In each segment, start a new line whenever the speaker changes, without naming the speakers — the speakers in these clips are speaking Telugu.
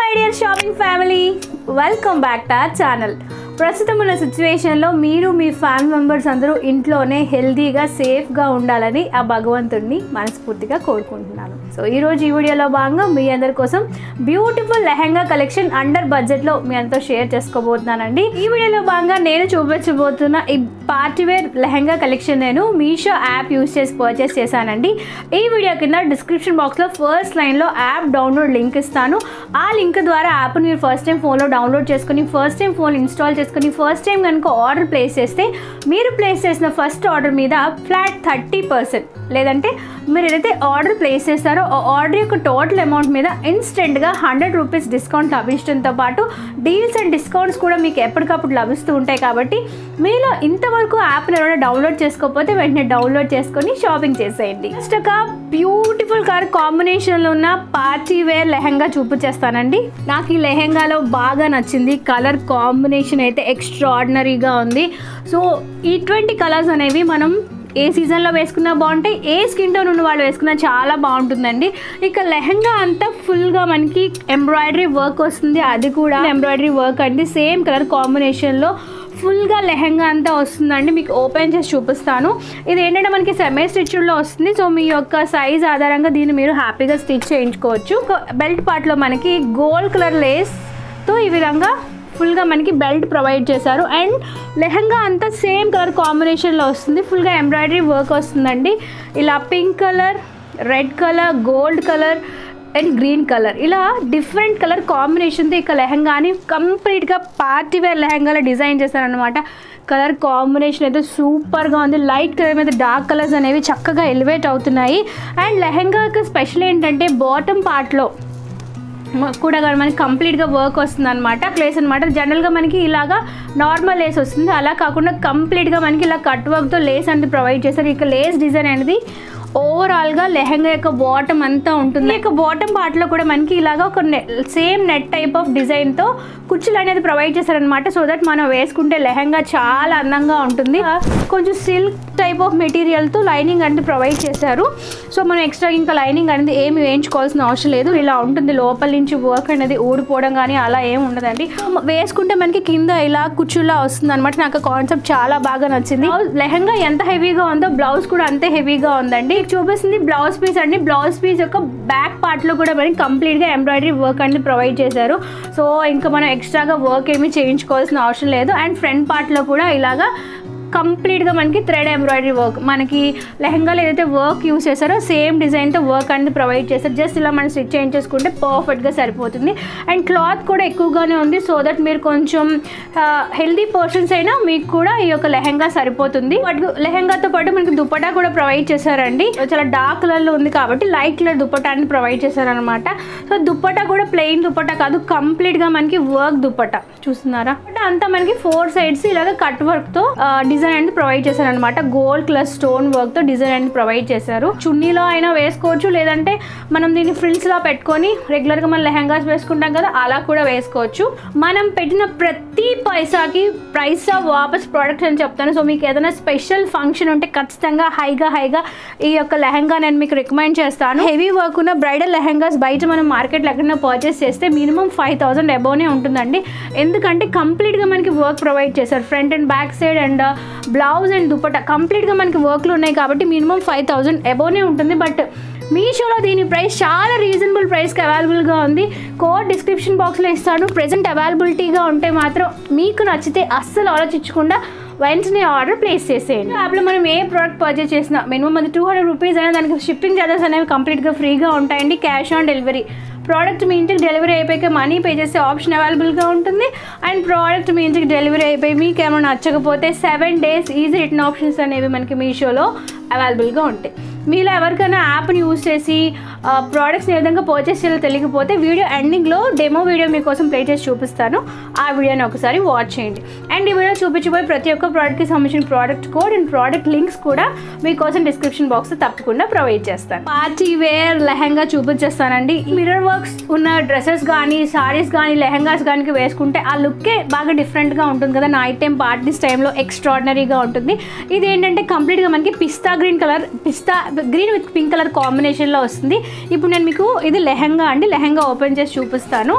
my dear shopping family welcome back to our channel ప్రస్తుతం ఉన్న సిచ్యువేషన్లో మీరు మీ ఫ్యామిలీ మెంబర్స్ అందరూ ఇంట్లోనే హెల్తీగా సేఫ్గా ఉండాలని ఆ భగవంతుడిని మనస్ఫూర్తిగా కోరుకుంటున్నాను సో ఈరోజు ఈ వీడియోలో భాగంగా మీ అందరి కోసం బ్యూటిఫుల్ లెహెంగా కలెక్షన్ అండర్ బడ్జెట్లో మీ అందరితో షేర్ చేసుకోబోతున్నానండి ఈ వీడియోలో భాగంగా నేను చూపించబోతున్న ఈ పార్టీవేర్ లెహెంగా కలెక్షన్ నేను మీషో యాప్ యూస్ చేసి పర్చేస్ చేశానండి ఈ వీడియో కింద డిస్క్రిప్షన్ బాక్స్లో ఫస్ట్ లైన్లో యాప్ డౌన్లోడ్ లింక్ ఇస్తాను ఆ లింక్ ద్వారా యాప్ని మీరు ఫస్ట్ టైం ఫోన్లో డౌన్లోడ్ చేసుకుని ఫస్ట్ టైం ఫోన్ ఇన్స్టాల్ చేసుకుని ఫస్ట్ టైం కనుక ఆర్డర్ ప్లేస్ చేస్తే మీరు ప్లేస్ చేసిన ఫస్ట్ ఆర్డర్ మీద ఫ్లాట్ థర్టీ పర్సెంట్ లేదంటే మీరు ఏదైతే ఆర్డర్ ప్లేస్ చేస్తారో ఆ ఆర్డర్ యొక్క టోటల్ అమౌంట్ మీద ఇన్స్టెంట్గా హండ్రెడ్ రూపీస్ డిస్కౌంట్ లభించడంతో పాటు డీల్స్ అండ్ డిస్కౌంట్స్ కూడా మీకు ఎప్పటికప్పుడు లభిస్తూ ఉంటాయి కాబట్టి మీలో ఇంతవరకు యాప్ని ఎవరైనా డౌన్లోడ్ చేసుకోకపోతే వెంటనే డౌన్లోడ్ చేసుకొని షాపింగ్ చేసేయండి ఫస్ట్ ఒక బ్యూటిఫుల్ కలర్ కాంబినేషన్లో ఉన్న పార్టీ వేర్ లెహంగా చూపించేస్తానండి నాకు ఈ లెహంగాలో బాగా నచ్చింది కలర్ కాంబినేషన్ అయితే ఎక్స్ట్రాడినరీగా ఉంది సో ఇటువంటి కలర్స్ అనేవి మనం ఏ సీజన్లో వేసుకున్నా బాగుంటాయి ఏ స్కిన్ టోన్ ఉన్న వాళ్ళు వేసుకున్నా చాలా బాగుంటుందండి ఇక లెహంగా అంతా ఫుల్గా మనకి ఎంబ్రాయిడరీ వర్క్ వస్తుంది అది కూడా ఎంబ్రాయిడరీ వర్క్ అండి సేమ్ కలర్ కాంబినేషన్లో ఫుల్గా లెహంగా అంతా వస్తుందండి మీకు ఓపెన్ చేసి చూపిస్తాను ఇది ఏంటంటే మనకి సెమీ స్టిచ్డ్లో వస్తుంది సో మీ యొక్క సైజ్ ఆధారంగా దీన్ని మీరు హ్యాపీగా స్టిచ్ చేయించుకోవచ్చు బెల్ట్ పార్ట్లో మనకి గోల్డ్ కలర్ లేస్తో ఈ విధంగా ఫుల్గా మనకి బెల్ట్ ప్రొవైడ్ చేశారు అండ్ లెహంగా అంతా సేమ్ కలర్ కాంబినేషన్లో వస్తుంది ఫుల్గా ఎంబ్రాయిడరీ వర్క్ వస్తుందండి ఇలా pink colour red colour gold colour and green colour ఇలా డిఫరెంట్ కలర్ కాంబినేషన్తో ఇక లెహంగాని కంప్లీట్గా పార్టీ వేర్ లెహంగాలో డిజైన్ చేశారనమాట కలర్ కాంబినేషన్ అయితే సూపర్గా ఉంది లైట్ కలర్ మీద డార్క్ కలర్స్ అనేవి చక్కగా ఎలివేట్ అవుతున్నాయి అండ్ లెహంగాకి స్పెషల్ ఏంటంటే బాటమ్ పార్ట్లో కూడా కానీ మనకి కంప్లీట్గా వర్క్ వస్తుంది అనమాట లేస్ అనమాట జనరల్గా మనకి ఇలాగా నార్మల్ లేస్ వస్తుంది అలా కాకుండా కంప్లీట్గా మనకి ఇలా కట్ వర్క్తో లేస్ అనేది ప్రొవైడ్ చేస్తారు ఇక లేస్ డిజైన్ అనేది ఓవరాల్గా లెహంగా యొక్క బాటమ్ అంతా ఉంటుంది ఇక బాటమ్ పార్ట్లో కూడా మనకి ఇలాగా ఒక సేమ్ నెట్ టైప్ ఆఫ్ డిజైన్తో కుచ్చులు అనేది ప్రొవైడ్ చేశారనమాట సో దట్ మనం వేసుకుంటే లెహంగా చాలా అందంగా ఉంటుంది కొంచెం సిల్క్ టైప్ ఆఫ్ మెటీరియల్తో లైనింగ్ అనేది ప్రొవైడ్ చేశారు సో మనం ఎక్స్ట్రా ఇంకా లైనింగ్ అనేది ఏమి వేయించుకోవాల్సిన అవసరం లేదు ఇలా ఉంటుంది లోపల నుంచి వర్క్ అనేది ఊడిపోవడం కానీ అలా ఏమి ఉండదండి వేసుకుంటే మనకి కింద ఇలా కుచ్చులా వస్తుంది అనమాట నాకు కాన్సెప్ట్ చాలా బాగా నచ్చింది లెహంగా ఎంత హెవీగా ఉందో బ్లౌజ్ కూడా అంతే హెవీగా ఉందండి మీకు చూపిస్తుంది బ్లౌజ్ పీస్ అండి బ్లౌజ్ పీస్ యొక్క బ్యాక్ పార్ట్లో కూడా మనకి కంప్లీట్గా ఎంబ్రాయిడరీ వర్క్ అనేది ప్రొవైడ్ చేశారు సో ఇంకా మనం ఎక్స్ట్రాగా వర్క్ ఏమీ చేయించుకోవాల్సిన అవసరం లేదు అండ్ ఫ్రంట్ పార్ట్లో కూడా ఇలాగా కంప్లీట్గా మనకి థ్రెడ్ ఎంబ్రాయిడరీ వర్క్ మనకి లెహంగాలో ఏదైతే వర్క్ యూస్ చేస్తారో సేమ్ డిజైన్తో వర్క్ అనేది ప్రొవైడ్ చేస్తారు జస్ట్ ఇలా మనం స్టిచ్ చేయించేసుకుంటే పర్ఫెక్ట్గా సరిపోతుంది అండ్ క్లాత్ కూడా ఎక్కువగానే ఉంది సో దట్ మీరు కొంచెం హెల్దీ పర్సన్స్ అయినా మీకు కూడా ఈ యొక్క లెహంగా సరిపోతుంది బట్ లెహంగాతో పాటు మనకి దుపట్టా కూడా ప్రొవైడ్ చేశారండి చాలా డార్క్ కలర్లో ఉంది కాబట్టి లైట్ కలర్ దుపట్టాన్ని ప్రొవైడ్ చేశారనమాట సో దుపట్టా కూడా ప్లెయిన్ దుపట్టా కాదు కంప్లీట్గా మనకి వర్క్ దుపట్టా చూస్తున్నారా అంతా మనకి ఫోర్ సైడ్స్ ఇలాగ కట్ వర్క్తో డిజైన్ అనేది ప్రొవైడ్ చేశారు అనమాట గోల్డ్ ప్లస్ స్టోన్ వర్క్ తో డిజైన్ అనేది ప్రొవైడ్ చేశారు చున్నీలో అయినా వేసుకోవచ్చు లేదంటే మనం దీన్ని ఫ్రిల్స్ లా పెట్టుకొని రెగ్యులర్ గా మనం లెహంగాస్ వేసుకుంటాం కదా అలా కూడా వేసుకోవచ్చు మనం పెట్టిన ప్రతి పైసాకి ప్రైస్ వాపస్ ప్రోడక్ట్ అని చెప్తాను సో మీకు ఏదైనా స్పెషల్ ఫంక్షన్ ఉంటే ఖచ్చితంగా హైగా హైగా ఈ యొక్క లెహంగా నేను మీకు రికమెండ్ చేస్తాను హెవీ వర్క్ ఉన్న బ్రైడల్ లెహంగాస్ బయట మనం మార్కెట్లో ఎక్కడైనా పర్చేస్ చేస్తే మినిమం ఫైవ్ థౌసండ్ అబోనే ఉంటుందండి ఎందుకంటే కంప్లీట్గా మనకి వర్క్ ప్రొవైడ్ చేశారు front and back side and blouse and dupatta కంప్లీట్గా మనకి వర్క్లు ఉన్నాయి కాబట్టి మినిమం ఫైవ్ థౌజండ్ అబోనే ఉంటుంది బట్ మీషోలో దీని ప్రైస్ చాలా రీజనబుల్ ప్రైస్కి అవైలబుల్గా ఉంది కోడ్ డిస్క్రిప్షన్ బాక్స్లో ఇస్తాను ప్రజెంట్ అవైలబిలిటీగా ఉంటే మాత్రం మీకు నచ్చితే అస్సలు ఆలోచించకుండా వెంటనే ఆర్డర్ ప్లేస్ చేసేయండి యాప్లో మనం ఏ ప్రోడక్ట్ పర్చేస్ చేసినా మినిమం అది టూ హండ్రెడ్ రూపీస్ అయినా దానికి షిప్పింగ్ ఛార్జెస్ అనేవి కంప్లీట్గా ఫ్రీగా ఉంటాయండి క్యాష్ ఆన్ డెలివరీ ప్రోడక్ట్ మీ ఇంటికి డెలివరీ అయిపోయాక మనీ పే చేసే ఆప్షన్ అవైలబుల్గా ఉంటుంది అండ్ ప్రోడక్ట్ మీ ఇంటికి డెలివరీ అయిపోయి మీకు ఏమైనా నచ్చకపోతే seven days easy return options అనేవి మనకి మీషోలో అవైలబుల్గా ఉంటాయి మీలో ఎవరికైనా యాప్ని యూస్ చేసి ప్రోడక్ట్స్ని ఏ విధంగా పర్చేస్ చేయాలో తెలియకపోతే వీడియో ఎండింగ్లో డెమో వీడియో మీకోసం ప్లే చేసి చూపిస్తాను ఆ వీడియోని ఒకసారి వాచ్ చేయండి అండ్ ఈ వీడియో చూపించబోయే ప్రతి ఒక్క ప్రోడక్ట్కి సంబంధించిన product code and product links కూడా మీకోసం డిస్క్రిప్షన్ బాక్స్ తప్పకుండా ప్రొవైడ్ చేస్తాను పార్టీ వేర్ లెహంగా చూపించేస్తానండి మిర్రర్ వర్క్స్ ఉన్న డ్రెస్సెస్ కానీ సారీస్ కానీ లెహంగాస్ కానీ వేసుకుంటే ఆ లుక్కే బాగా డిఫరెంట్గా ఉంటుంది కదా నైట్ టైం పార్టీస్ టైంలో ఎక్స్ట్రాడినరీగా ఉంటుంది ఇది ఏంటంటే కంప్లీట్గా మనకి pista green colour pista green with pink colour కాంబినేషన్లో వస్తుంది ఇప్పుడు నేను మీకు ఇది లెహంగా అండి లెహంగా ఓపెన్ చేసి చూపిస్తాను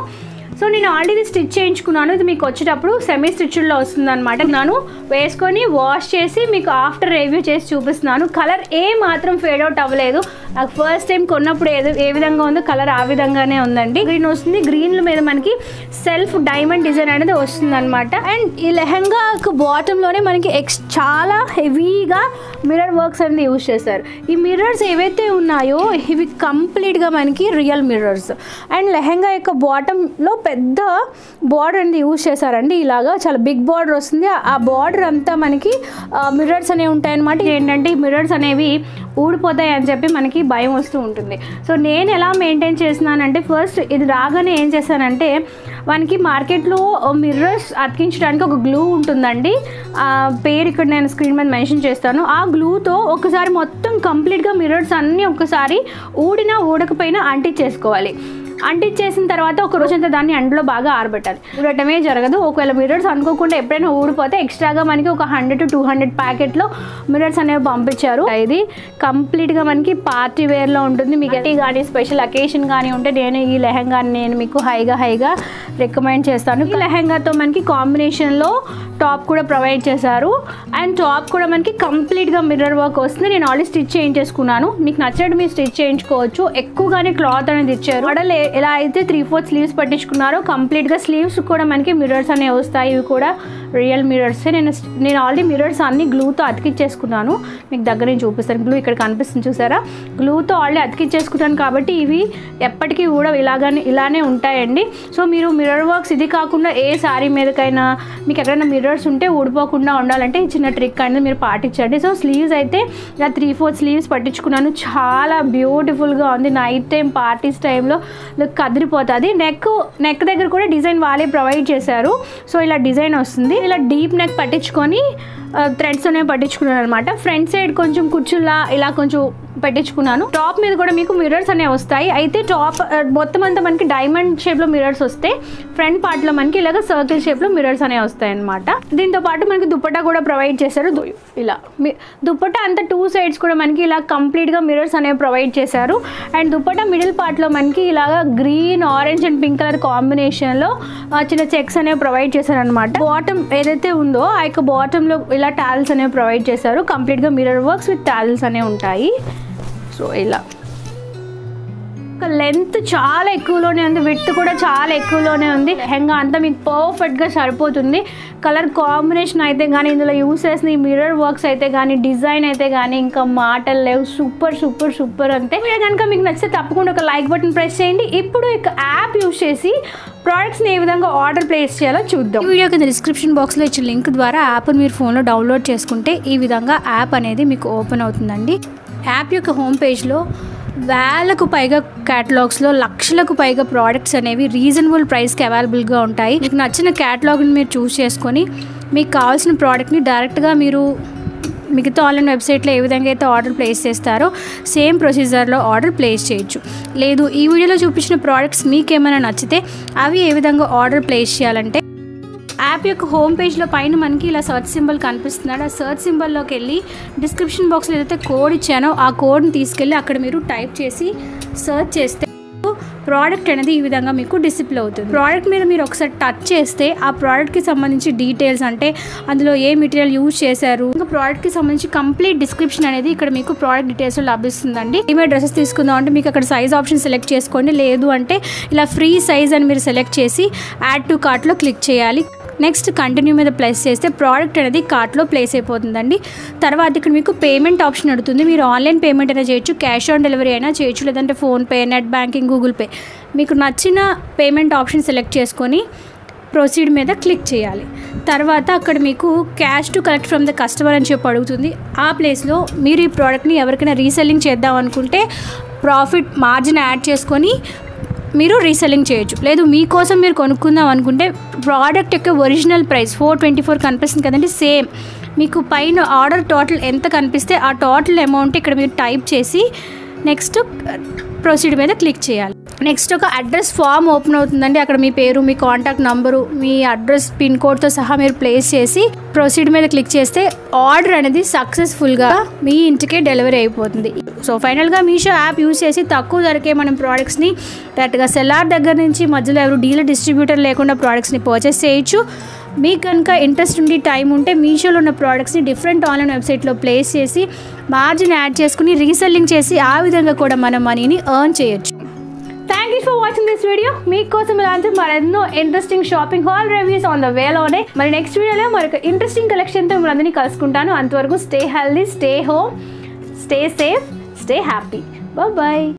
సో నేను ఆల్రెడీ స్టిచ్ చేయించుకున్నాను ఇది మీకు వచ్చేటప్పుడు సెమీ స్టిచ్డ్లో వస్తుంది అనమాట నేను వేసుకొని వాష్ చేసి మీకు ఆఫ్టర్ రివ్యూ చేసి చూపిస్తున్నాను కలర్ ఏ మాత్రం ఫేడ్ అవుట్ అవ్వలేదు నాకు ఫస్ట్ టైం కొన్నప్పుడు ఏదో ఏ విధంగా ఉందో కలర్ ఆ విధంగానే ఉందండి గ్రీన్ వస్తుంది గ్రీన్ మీద మనకి సెల్ఫ్ డైమండ్ డిజైన్ అనేది వస్తుంది అనమాట అండ్ ఈ లెహంగాకు బాటంలోనే మనకి ఎక్స్ చాలా హెవీగా మిర్రర్ వర్క్స్ అనేది యూజ్ చేశారు ఈ మిర్రర్స్ ఏవైతే ఉన్నాయో ఇవి కంప్లీట్గా మనకి రియల్ మిర్రర్స్ అండ్ లెహంగా యొక్క బాటంలో పెద్ద బార్డర్ అనేది యూజ్ చేశారండి ఇలాగా చాలా బిగ్ బార్డర్ వస్తుంది ఆ బార్డర్ అంతా మనకి మిర్రర్స్ అనేవి ఉంటాయన్నమాట ఏంటంటే ఈ మిర్రర్స్ అనేవి ఊడిపోతాయి అని చెప్పి మనకి భయం వస్తూ ఉంటుంది సో నేను ఎలా మెయింటైన్ చేస్తున్నానంటే ఫస్ట్ ఇది రాగానే ఏం చేశానంటే మనకి మార్కెట్లో మిర్రర్స్ అతికించడానికి ఒక గ్లూ ఉంటుందండి ఆ పేరు ఇక్కడ నేను స్క్రీన్ మీద మెన్షన్ చేస్తాను ఆ గ్లూతో ఒకసారి మొత్తం కంప్లీట్గా మిర్రర్స్ అన్నీ ఒకసారి ఊడినా ఊడకపోయినా అంటించేసుకోవాలి అంటించేసిన తర్వాత ఒక రోజంతా దాన్ని ఎండలో బాగా ఆరబెట్టాలి ఊడటమే జరగదు ఒకవేళ మిర్రర్స్ అనుకోకుండా ఎప్పుడైనా ఊడిపోతే ఎక్స్ట్రాగా మనకి ఒక హండ్రెడ్ టు టూ హండ్రెడ్ ప్యాకెట్లో మిర్రర్స్ అనేవి పంపించారు ఇది కంప్లీట్గా మనకి పార్టీ వేర్లో ఉంటుంది మీకు టీ కానీ స్పెషల్ అకేషన్ కానీ ఉంటే నేను ఈ లెహంగాని నేను మీకు హైగా హైగా రికమెండ్ చేస్తాను ఈ లెహంగాతో మనకి కాంబినేషన్లో టాప్ కూడా ప్రొవైడ్ చేశారు అండ్ టాప్ కూడా మనకి కంప్లీట్గా మిర్రర్ వర్క్ వస్తుంది నేను ఆల్రెడీ స్టిచ్ చేయించేసుకున్నాను మీకు నచ్చినట్టు మీరు స్టిచ్ చేయించుకోవచ్చు ఎక్కువగానే క్లాత్ అనేది ఇచ్చారు మోడల్ ఏ- ఎలా అయితే త్రీ ఫోర్త్ స్లీవ్స్ పట్టించుకున్నారో కంప్లీట్గా స్లీవ్స్ కూడా మనకి మిర్రర్స్ అనేవి వస్తాయి ఇవి కూడా రియల్ మిర్రర్స్ నేను నేను ఆల్రెడీ మిర్రర్స్ అన్ని గ్లూతో అతికిచ్చేసుకున్నాను మీకు దగ్గర నుంచి చూపిస్తాను గ్లూ ఇక్కడ కనిపిస్తుంది చూసారా గ్లూతో ఆల్రెడీ అతికిచ్చేసుకున్నాను కాబట్టి ఇవి ఎప్పటికీ కూడా ఇలాగానే ఇలానే ఉంటాయండి సో మీరు మిర్రర్ వర్క్స్ ఇది కాకుండా ఏ శారీ మీదకైనా మీకు ఎక్కడైనా మిర్రర్స్ ఉంటే ఊడిపోకుండా ఉండాలంటే ఈ చిన్న ట్రిక్ అనేది మీరు పాటించండి సో స్లీవ్స్ అయితే ఇలా త్రీ ఫోర్ స్లీవ్స్ పట్టించుకున్నాను చాలా బ్యూటిఫుల్గా ఉంది నైట్ టైం పార్టీస్ టైంలో లుక్ అదిరిపోతుంది నెక్ నెక్ దగ్గర కూడా డిజైన్ వాళ్ళే ప్రొవైడ్ చేశారు సో ఇలా డిజైన్ వస్తుంది ఇలా డీప్ నెక్ పట్టించుకొని థ్రెడ్స్ అనేవి పట్టించుకున్నాను అనమాట ఫ్రంట్ సైడ్ కొంచెం కుర్చుల్లా ఇలా కొంచెం పెట్టించుకున్నాను టాప్ మీద కూడా మీకు మిర్రర్స్ అనేవి వస్తాయి అయితే టాప్ ఆ, మొత్తం అంతా మనకి డైమండ్ షేప్లో మిర్రర్స్ వస్తే ఫ్రంట్ పార్ట్లో మనకి ఇలాగ సర్కిల్ షేప్లో మిర్రర్స్ అనేవి వస్తాయి అనమాట దీంతో పాటు మనకి దుపట్టా కూడా ప్రొవైడ్ చేశారు దు- ఇలా మీ- దుపట్టా అంతా టూ సైడ్స్ కూడా మనకి ఇలా కంప్లీట్గా మిర్రర్స్ అనేవి ప్రొవైడ్ చేశారు అండ్ దుపట్టా మిడిల్ పార్ట్లో మనకి ఇలాగ green orange and pink colour కాంబినేషన్లో చిన్న చెక్స్ అనేవి ప్రొవైడ్ చేశారు అనమాట బాటమ్ ఏదైతే ఉందో ఆ యొక్క బాటంలో ఇలా టాల్స్ అనేవి ప్రొవైడ్ చేశారు కంప్లీట్గా మిర్రర్ వర్క్స్ విత్ టాల్స్ అనేవి ఉంటాయి సో ఇలా లెంత్ చాలా ఎక్కువలోనే ఉంది విత్ కూడా చాలా ఎక్కువలోనే ఉంది లెహంగా అంతా మీకు పర్ఫెక్ట్గా సరిపోతుంది కలర్ కాంబినేషన్ అయితే కానీ ఇందులో యూస్ చేసిన ఈ మిర్రర్ వర్క్స్ అయితే కానీ డిజైన్ అయితే కానీ ఇంకా మాటలు లేవు సూపర్ సూపర్ సూపర్ అంతే మీరు కనుక మీకు నచ్చితే తప్పకుండా ఒక లైక్ బటన్ ప్రెస్ చేయండి ఇప్పుడు ఇక యాప్ యూస్ చేసి ప్రోడక్ట్స్ని ఏ విధంగా ఆర్డర్ ప్లేస్ చేయాలో చూద్దాం ఈ వీడియో కింద డిస్క్రిప్షన్ బాక్స్లో ఇచ్చిన లింక్ ద్వారా యాప్ని మీరు ఫోన్లో డౌన్లోడ్ చేసుకుంటే ఈ విధంగా యాప్ అనేది మీకు ఓపెన్ అవుతుందండి యాప్ యొక్క హోమ్ పేజ్లో వేలకు పైగా క్యాటలాగ్స్లో లక్షలకు పైగా ప్రోడక్ట్స్ అనేవి రీజనబుల్ ప్రైస్కి అవైలబుల్గా ఉంటాయి మీకు నచ్చిన క్యాటలాగ్ని మీరు చూస్ చేసుకొని మీకు కావాల్సిన ప్రోడక్ట్ని డైరెక్ట్గా మీరు మిగతా ఆన్లైన్ వెబ్సైట్లో ఏ విధంగా అయితే ఆర్డర్ ప్లేస్ చేస్తారో సేమ్ ప్రొసీజర్లో ఆర్డర్ ప్లేస్ చేయొచ్చు లేదు ఈ వీడియోలో చూపించిన ప్రోడక్ట్స్ మీకు ఏమైనా నచ్చితే అవి ఏ విధంగా ఆర్డర్ ప్లేస్ చేయాలంటే యాప్ యొక్క హోమ్ పేజ్లో పైన మనకి ఇలా సర్చ్ సింబల్ కనిపిస్తున్నాడు ఆ సర్చ్ సింబల్లోకి వెళ్ళి డిస్క్రిప్షన్ బాక్స్లో ఏదైతే కోడ్ ఇచ్చానో ఆ కోడ్ని తీసుకెళ్ళి అక్కడ మీరు టైప్ చేసి సర్చ్ చేస్తే ప్రోడక్ట్ అనేది ఈ విధంగా మీకు డిసిప్లే అవుతుంది ప్రోడక్ట్ మీద మీరు ఒకసారి టచ్ చేస్తే ఆ ప్రోడక్ట్కి సంబంధించి డీటెయిల్స్ అంటే అందులో ఏ మెటీరియల్ యూజ్ చేశారు ఇంకా ప్రోడక్ట్కి సంబంధించి కంప్లీట్ డిస్క్రిప్షన్ అనేది ఇక్కడ మీకు ప్రోడక్ట్ డీటెయిల్స్ లభిస్తుందండి ఏమే డ్రెస్సెస్ తీసుకుందాం అంటే మీకు అక్కడ సైజ్ ఆప్షన్ సెలెక్ట్ చేసుకోండి లేదు అంటే ఇలా ఫ్రీ సైజ్ అని మీరు సెలెక్ట్ చేసి యాడ్ టు కార్ట్లో క్లిక్ చేయాలి నెక్స్ట్ కంటిన్యూ మీద ప్లేస్ చేస్తే ప్రోడక్ట్ అనేది కార్ట్లో ప్లేస్ అయిపోతుందండి తర్వాత ఇక్కడ మీకు పేమెంట్ ఆప్షన్ అడుగుతుంది మీరు ఆన్లైన్ పేమెంట్ అయినా చేయొచ్చు క్యాష్ ఆన్ డెలివరీ అయినా చేయొచ్చు లేదంటే PhonePe net banking Google Pay మీకు నచ్చిన పేమెంట్ ఆప్షన్ సెలెక్ట్ చేసుకొని ప్రొసీడ్ మీద క్లిక్ చేయాలి తర్వాత అక్కడ మీకు cash to collect from the customer అని చెప్పి అడుగుతుంది ఆ ప్లేస్లో మీరు ఈ ప్రోడక్ట్ని ఎవరికైనా రీసెల్లింగ్ చేద్దాం అనుకుంటే ప్రాఫిట్ మార్జిన్ యాడ్ చేసుకొని మీరు రీసెల్లింగ్ చేయొచ్చు లేదు మీకోసం మీరు కొనుక్కుందాం అనుకుంటే ప్రోడక్ట్ యొక్క original price four twenty four కనిపిస్తుంది కదండి సేమ్ మీకు పైన ఆర్డర్ టోటల్ ఎంత కనిపిస్తే ఆ టోటల్ అమౌంట్ ఇక్కడ మీరు టైప్ చేసి నెక్స్ట్ ప్రొసీడ్ మీద క్లిక్ చేయాలి నెక్స్ట్ ఒక అడ్రస్ ఫామ్ ఓపెన్ అవుతుందండి అక్కడ మీ పేరు మీ కాంటాక్ట్ నంబరు మీ అడ్రస్ పిన్ కోడ్తో సహా మీరు ప్లేస్ చేసి ప్రొసీడ్ మీద క్లిక్ చేస్తే ఆర్డర్ అనేది సక్సెస్ఫుల్గా మీ ఇంటికే డెలివరీ అయిపోతుంది సో ఫైనల్గా మీషో యాప్ యూస్ చేసి తక్కువ ధరకే మనం ప్రోడక్ట్స్ని డైరెక్ట్గా సెల్లార్ దగ్గర నుంచి మధ్యలో ఎవరు డీలర్ డిస్ట్రిబ్యూటర్ లేకుండా ప్రోడక్ట్స్ని పర్చేస్ చేయొచ్చు మీకు కనుక ఇంట్రెస్ట్ ఉండి టైం ఉంటే మీషోలో ఉన్న ప్రోడక్ట్స్ని డిఫరెంట్ ఆన్లైన్ వెబ్సైట్లో ప్లేస్ చేసి మార్జిన్ యాడ్ చేసుకుని రీసెల్లింగ్ చేసి ఆ విధంగా కూడా మనం మనీని ఎర్న్ చేయొచ్చు thank you for watching this video మీకోసం ఇలాంటి మరెన్నో interesting shopping haul reviews on the వేలోనే మరి నెక్స్ట్ వీడియోలో మరొక ఇంట్రెస్టింగ్ కలెక్షన్తో మిమ్మల్ని కలుసుకుంటాను అంతవరకు stay healthy stay home stay safe stay happy bye